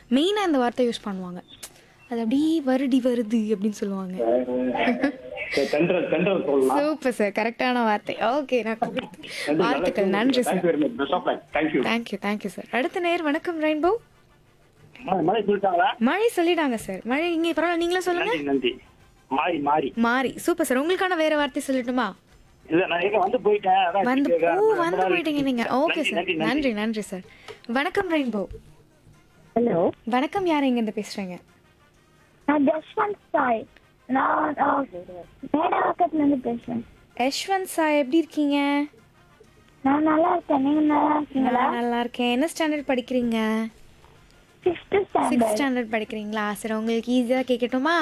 மெயினாக இந்த வார்த்தை யூஸ் பண்ணுவாங்க அது அப்படியே வருடி வருது அப்படின்னு சொல்லுவாங்க தென்றல் தென்றல் சொல்லலாம் சூப்பர் சார் கரெக்டான வார்த்தை ஓகே நான் கொடுத்து- வாழ்த்துக்கள் நன்றி sir thank you very much best of luck thank you thank you thank you sir அடுத்த நேர் வணக்கம் ரெயின்போ மழை சொல்லிட்டாங்களா மழை சொல்லிட்டாங்க சார் மழை இங்கே பரவாயில்ல நீங்களும் சொல்லுங்க நன்றி நன்றி மாறி மாறி மாறி சூப்பர் சார் உங்களுக்கான வேற வார்த்தை சொல்லட்டுமா இல்ல நான் எங்க வந்து போயிட்டேன் அதான் வந்து கேட்க- ஓ ரொம்ப வந்து நாள் போயிட்டீங்க நீங்க ஓகே நன்றி, சார் நன்றி, நன்றி நன்றி சார் வணக்கம் ரெயின்போ ஹலோ வணக்கம் யார் எங்க இருந்து பேசுறீங்க நான் ஜஸ்வந்த் சாய் நான் மேடவாக்கத்துல இருந்து பேசுறேன் யஷ்வந்த் சாய் எப்படி இருக்கீங்க நான் நல்லா இருக்கேன் நீங்க நல்லா இருக்கீங்களா நான் நல்லா இருக்கேன் என்ன ஸ்டாண்டர்ட் படிக்கிறீங்க சிக்ஸ்த் சிக்ஸ் ஸ்டாண்டர்ட் ஸ்டாண்டர்ட் படிக்கிறீங்களா சரி உங்களுக்கு ஈஸியாக கேட்கட்டுமா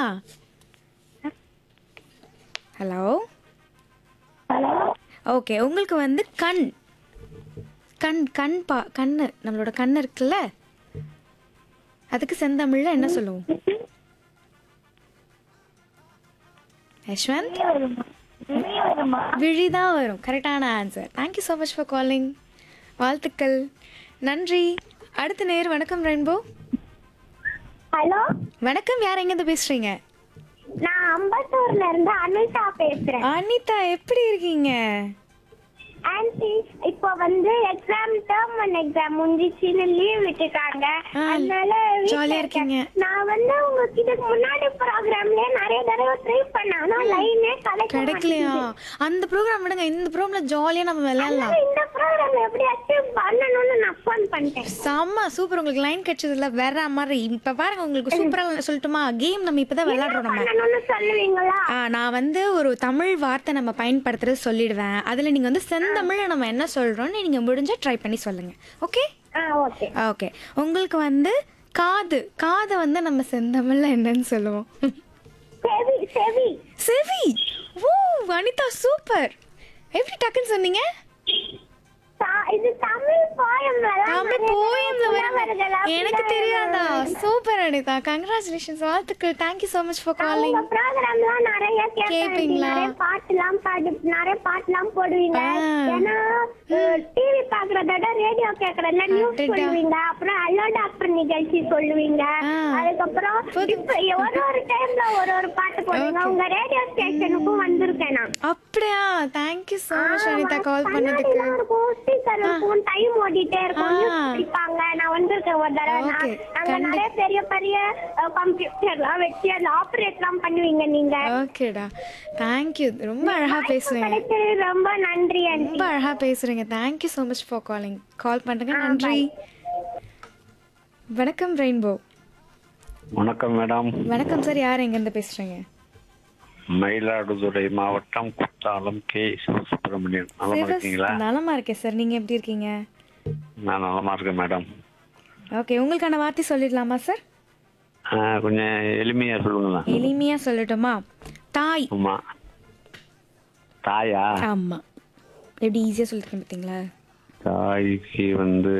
ஹலோ ஹலோ ஓகே உங்களுக்கு வந்து கண் கண் கண் பா கண்ணு நம்மளோட கண் இருக்குல்ல அதுக்கு செந்தமிழ்ல என்ன சொல்லுவோம் யஷ்வந்த் வருமா வெளிய வருமா விழி தான் வரும் கரெக்டான answer thank you so much for calling வாழ்த்துக்கள் நன்றி அடுத்த நேர் வணக்கம் ரெயின்போ ஹலோ வணக்கம் யார் எங்கேருந்து பேசுறீங்க நான் அம்பத்தூர்ல இருந்து அனிதா பேசுறேன் அனிதா எப்படி இருக்கீங்க ஆன்டி இப்போ வந்து எக்ஸாம் டேர்ம் ஒன் எக்ஸாம் முடிஞ்சிச்சுன்னு லீவ் விட்டுட்டாங்க ஆ, அதனால வீட்ல jolly ஆ இருக்கீங்க. இருக்கேன். நான் வந்து உங்களுக்கு இதுக்கு முன்னாடி ப்ரோக்ராம்ல நிறைய தடவை ட்ரை பண்ணேன் ஆனா லைனே கிடைக்க கிடைக்கலையா அந்த ப்ரோக்ராம் விடுங்க இந்த ப்ரோக்ராம்ல ஜாலியா நம்ம விளையாடலாம் அதனால இந்த ப்ரோக்ராம் எப்படியாச்சும் பண்ணணும்னு நான் ஃபோன் பண்ணிட்டேன் செம்ம சூப்பர் உங்களுக்கு லைன் கிடைச்சதுல வேற மாதிரி இப்ப பாருங்க உங்களுக்கு சூப்பரா சொல்லட்டுமா கேம் நம்ம இப்பதான் விளையாடுறோம் நம்ம பண்ணணும்னு சொல்லுவீங்களா ஆ, நான் வந்து ஒரு தமிழ் வார்த்தை நம்ம பயன்படுத்துறது சொல்லிடுவேன் அதுல நீங்க வந்து செந்தமிழ்ல நம்ம என்ன சொல்றோம்னு நீங்க முடிஞ்சா ட்ரை பண்ணி சொல்லுங்க ஓகே ஆ ஓகே ஓகே உங்களுக்கு வந்து காது காதை வந்து நம்ம செந்தமிழ்ல என்னன்னு சொல்லுவோம் செவி செவி செவி ஓ வனிதா சூப்பர் எப்படி டக்குன்னு சொன்னீங்க தா- இது தமிழ் போயம் தமிழ் போயம்ல வர எனக்கு தெரியாதா சூப்பர் அனிதா கங்க்ராச்சுலேஷன்ஸ் வாழ்த்துக்கள் thank you so much for calling உங்க ப்ரோக்ராம்லாம் நிறைய கேட்பேன் கேப்பீங்களா? நிறைய பாட்டுலாம் பாடு நிறைய பாட்டுலாம் போடுவீங்க ஆ. ஏன்னா டிவி பாக்குறத விட ரேடியோ கேக்குறதுல நியூஸ் அடடா. சொல்லுவீங்க அப்புறம் அல்லோ டாக்டர் நிகழ்ச்சி சொல்லுவீங்க ஆ. அதுக்கப்புறம் புது- இப்ப ஒரு ஒரு டைம்ல ஒரு ஒரு பாட்டு போடுவீங்க Okay. உங்க ரேடியோ ஸ்டேஷனுக்கும் வந்திருக்கேன் நான் அப்படியா தேங்க்யூ ஸோ மச் ஆமா, அனிதா கால் பண்ணதுக்கு கண்ணாடிலாம் இருக்கும் ஸ்பீக்கர் இருக்கும் டைம் ஓடிட்டே இருக்கும் ஆ. நியூஸ் படிப்பாங்க நான் வந்திருக்கேன் ஒரு தடவை நான் Okay, அங்க கண்டி- நிறைய பெரிய பெரிய கம்ப்யூட்டர்லாம் வச்சு அதுல ஆபரேட்லாம் பண்ணுவீங்க நீங்க ஓகேடா தேங்க்யூ ரொம்ப அழகா பேசுறீங்க கிடைச்சது ரொம்ப நன்றி ஆண்டி ரொம்ப அழகா பேசுறீங்க thank you so much for calling call பண்ணுங்க நன்றி வணக்கம் ரெயின்போ வணக்கம் மேடம் வணக்கம் சார் யார் எங்கேருந்து பேசுறீங்க மயிலாடுதுறை மாவட்டம் குத்தாலம் கே சிவசுப்பிரமணியன் நலமா சிவஸ் இருக்கீங்களா நலமா இருக்கேன் சார் நீங்க எப்படி இருக்கீங்க நான் நலமா இருக்கேன் மேடம் ஓகே உங்களுக்கான வார்த்தை சொல்லிடலாமா சார் ஆ, கொஞ்சம் எளிமையா சொல்லுங்களேன் எளிமையா சொல்லட்டுமா தாய் ஆமா தாயா ஆமா எப்படி ஈஸியா சொல்லிருக்கேன் பார்த்தீங்களா தாய்க்கு வந்து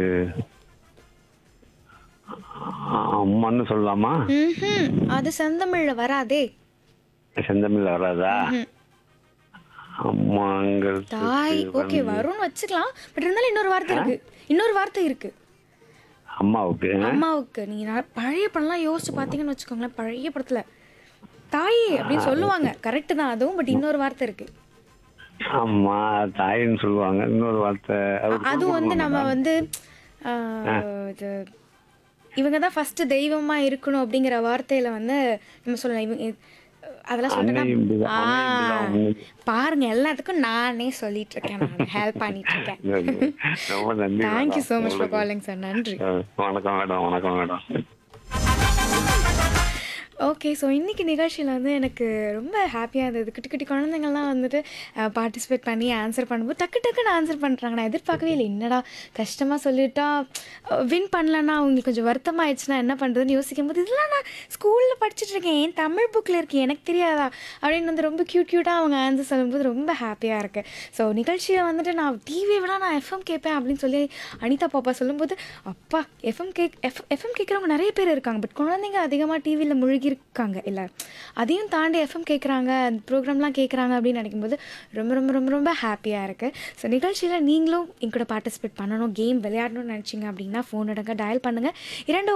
ஆ, அம்மான்னு சொல்லலாமா ம்ஹும். அது செந்தமிழ்ல வராதே செந்தமிழ் வராதா ம்ஹும். அம்மாங்கிறது தாய் ஓகே வரும்னு வச்சுக்கலாம் பட் இருந்தாலும் இன்னொரு வார்த்தை இருக்கு இன்னொரு வார்த்தை இருக்கு அம்மாவுக்கு அம்மாவுக்கு நீங்க நா- பழைய படம்லாம் யோசிச்சு பார்த்தீங்கன்னு வச்சுக்கோங்களேன் பழைய படத்துல தாயே அப்படின்னு சொல்லுவாங்க கரெக்ட் தான் அதுவும் பட் இன்னொரு வார்த்தை இருக்கு அம்மா தாயின்னு சொல்லுவாங்க இன்னொரு வார்த்தை அது அது வந்து நம்ம வந்து ஆஹ், இது இவங்க தான் ஃபர்ஸ்ட் தெய்வமா இருக்கணும் அப்படிங்கிற வார்த்தையில வந்து நம்ம சொல்லலாம் இவங்க இது- அதெல்லாம் அன்னையும் சொல்லிட்டு இப்படிதான், அன்னையும் இப்படிதான். பாருங்க எல்லாத்துக்கும் நானே சொல்லிட்டு இருக்கேன் நான் ஹெல்ப் பண்ணிட்டு இருக்கேன் ரொம்ப நன்றி thank you madam. So much for calling sir நன்றி அஹ் வணக்கம் மேடம் வணக்கம் மேடம் ஓகே ஸோ இன்னைக்கு நிகழ்ச்சியில் வந்து எனக்கு ரொம்ப ஹாப்பியாக இருந்தது குட்டி குட்டி குழந்தைங்கள்லாம் வந்துட்டு பார்ட்டிசிபேட் பண்ணி ஆன்சர் பண்ணும்போது டக்கு டக்குன்னு ஆன்சர் பண்ணுறாங்க நான் எதிர்பார்க்கவே இல்லை என்னடா கஷ்டமாக சொல்லிட்டா வின் பண்ணலன்னா அவங்களுக்கு கொஞ்சம் வருத்தமாயிடுச்சுன்னா என்ன பண்ணுறதுன்னு யோசிக்கும் போது இதெல்லாம் நான் ஸ்கூலில் படிச்சுட்டு இருக்கேன் என் தமிழ் புக்கில் இருக்கு எனக்கு தெரியாதா அப்படின்னு வந்து ரொம்ப க்யூட் க்யூட்டாக அவங்க ஆன்சர் சொல்லும்போது ரொம்ப ஹாப்பியாக இருக்குது ஸோ நிகழ்ச்சியை வந்துட்டு நான் டிவியை விட நான் எஃப்எம் கேட்பேன் அப்படின்னு சொல்லி அனிதா பாப்பா சொல்லும்போது அப்பா எஃப்எம் கேக் எஃப் எஃப்எம் கேட்குறவங்க நிறைய பேர் இருக்காங்க பட் குழந்தைங்க அதிகமாக டிவியில் முழுகி இருக்காங்க இல்லை அதையும் தாண்டி எஃப்எம் கேட்குறாங்க அந்த ப்ரோக்ராம்லாம் கேட்குறாங்க அப்படின்னு நினைக்கும்போது ரொம்ப ரொம்ப ரொம்ப ரொம்ப ஹாப்பியாக இருக்குது ஸோ நிகழ்ச்சியில் நீங்களும் என் கூட பார்ட்டிசிபேட் பண்ணணும் கேம் விளையாடணும்னு நினச்சிங்க அப்படின்னா ஃபோன் எடுங்க டயல் பண்ணுங்கள் இரண்டு